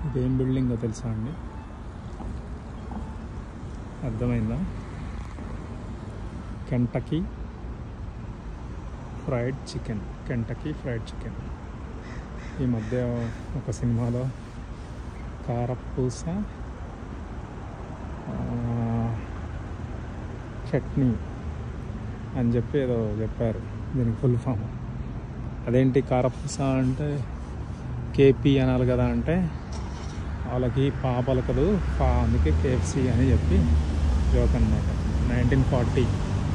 ఇదేం బిల్డింగో తెలుసా అండి అర్థమైందా Kentucky fried chicken Kentucky fried chicken ఈ మధ్య ఒక సినిమాలో కారపూస ఆ, చట్నీ అని చెప్పి ఏదో చెప్పారు దీనికి ఫుల్ ఫామ్ అదేంటి కారపూస అంటే కేపీ అనాలి కదా అంటే వాళ్ళకి పా పలకదు పా అందుకే కేఎఫ్సి అని చెప్పి జోక్ అనమాట నైన్టీన్ ఫార్టీ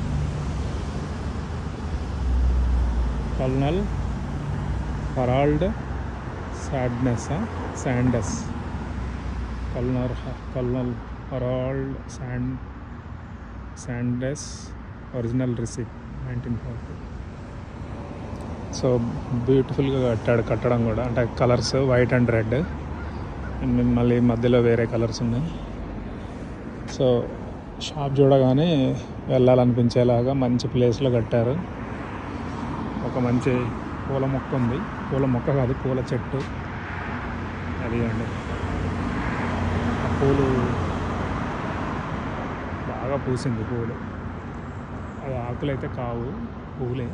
కల్నల్ హరాల్డ్ సాడ్నెస్ శాండస్ కల్నర్ కల్నల్ హరాల్డ్ శాండ్ Sanders original receipt nineteen forty so బ్యూటిఫుల్గా కట్టాడు కట్టడం కూడా అంటే colours white and red and మళ్ళీ మధ్యలో వేరే కలర్స్ ఉన్నాయి సో షాప్ చూడగానే వెళ్ళాలనిపించేలాగా మంచి ప్లేస్లో కట్టారు ఒక మంచి పూల మొక్క ఉంది పూల మొక్క కాదు పూల చెట్టు అది అండి ఆ పూలు బాగా పూసింది పూలు అది ఆకులు అయితే కావు పూలే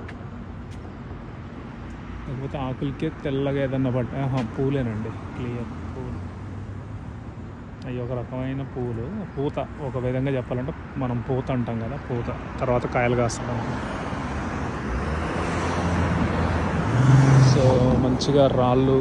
లేకపోతే ఆకులకే తెల్లగా ఏదన్నా పట్ట ఆహా, పూలేనండి క్లియర్ పూలు అవి ఒక రకమైన పూలు పూత ఒక విధంగా చెప్పాలంటే మనం పూత అంటాం కదా పూత తర్వాత కాయలు కాస్తాం సో మంచిగా రాళ్ళు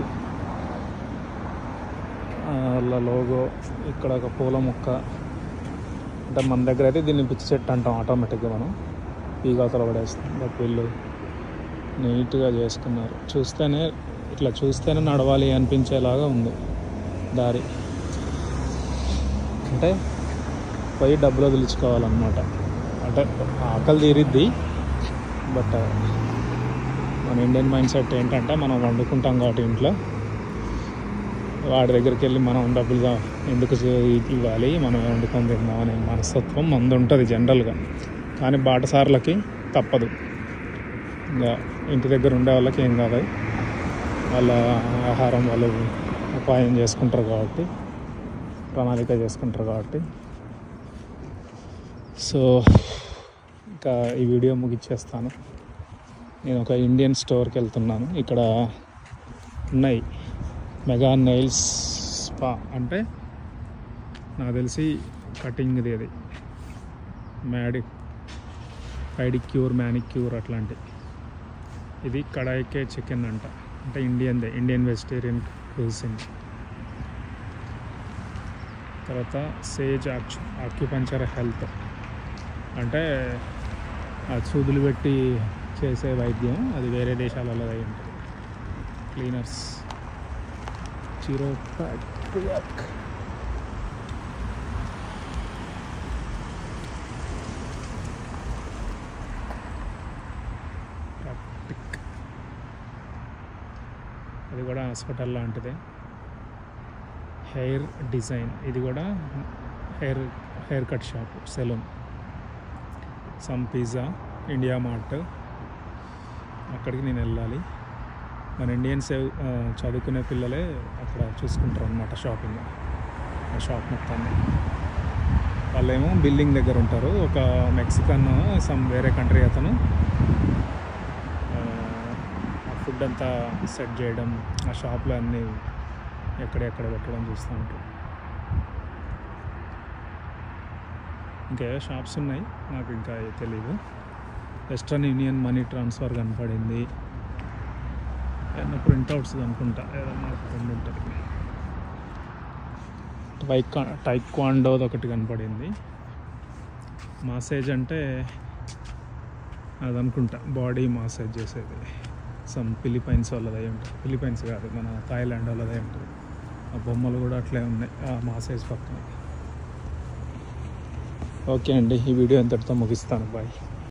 ఆ, వాళ్ళ లోగో ఇక్కడ ఒక పూల మొక్క అంటే మన దగ్గర అయితే దీన్ని పిచ్చి చెట్టు అంటాం ఆటోమేటిక్గా మనం ఈగాతలు పడేస్తాం బట్ వీళ్ళు నీట్గా చేసుకున్నారు చూస్తేనే ఇట్లా చూస్తేనే నడవాలి అనిపించేలాగా ఉంది దారి అంటే పోయి డబ్బులు వదిలించుకోవాలన్నమాట అంటే ఆకలి తీరిద్ది బట్ మన ఇండియన్ మైండ్ సెట్ ఏంటంటే మనం వండుకుంటాం కాబట్టి ఇంట్లో వాడి దగ్గరికి వెళ్ళి మనం డబ్బులుగా ఎందుకు చే- ఇవ్వాలి మనం వండుకొని తిందాం అనే మనస్తత్వం మంది ఉంటుంది జనరల్గా కానీ బాటసార్లకి తప్పదు ఇంకా ఇంటి దగ్గర ఉండే వాళ్ళకి ఏం కాదు వాళ్ళ ఆహారం వాళ్ళు ఉపాయం చేసుకుంటారు కాబట్టి ప్రణాళిక చేసుకుంటారు కాబట్టి సో ఇంకా ఈ వీడియో ముగిచ్చేస్తాను నేను ఒక ఇండియన్ స్టోర్కి వెళ్తున్నాను ఇక్కడ ఉన్నాయి మెగా నెయిల్స్ స్పా అంటే నాకు తెలిసి కటింగ్ది అది మ్యాడి పైడిక్యూర్ మ్యానిక్యూర్ అట్లాంటి ఇది కడాయికే చికెన్ అంట అంటే ఇండియన్దే ఇండియన్ వెజిటేరియన్ క్యూజిన్ తర్వాత సేజ్ ఆక్యు ఆక్యుపంచర్ హెల్త్ అంటే ఆ సూదులు పెట్టి చేసే వైద్యం అది వేరే దేశాలలో అయి ఉంటుంది క్లీనర్స్ చిరోపాక్ అది కూడా హాస్పిటల్ లాంటిదే హెయిర్ డిజైన్ ఇది కూడా hair hair cut shop salon some pizza India mart అక్కడికి నేను వెళ్ళాలి మన ఇండియన్స్ ఆ, చదువుకునే పిల్లలే అక్కడ చూసుకుంటారు అనమాట షాపింగ్ ఆ షాప్ మొత్తాన్ని వాళ్ళేమో బిల్డింగ్ దగ్గర ఉంటారు ఒక మెక్సికన్ సమ్ వేరే కంట్రీ అతను ఫుడ్ అంతా సెట్ చేయడం ఆ షాప్లో అన్నీ ఎక్కడెక్కడ పెట్టడం చూస్తూ ఉంటారు ఇంకా ఏ షాప్స్ ఉన్నాయి నాకు ఇంకా తెలీదు వెస్ట్రన్ యూనియన్ మనీ ట్రాన్స్ఫర్ కనపడింది ఏదైనా ప్రింట్అవుట్స్ అనుకుంటా ఏదన్నా రెండు ఉంటుంది టైక్వా టైక్వాండోది ఒకటి కనపడింది మాసేజ్ అంటే అది అనుకుంటా బాడీ మాసేజ్ చేసేది సమ్ ఫిలిపైన్స్ వాళ్ళది అయి ఉంటుంది ఫిలిపైన్స్ కాదు మన థాయిలాండ్ వాళ్ళది అయి ఉంటుంది ఆ బొమ్మలు కూడా అట్లే ఉన్నాయి ఆ మాసేజ్ పక్కన ఓకే అండి ఈ వీడియో ఇంతటితో ముగిస్తాను బాయ్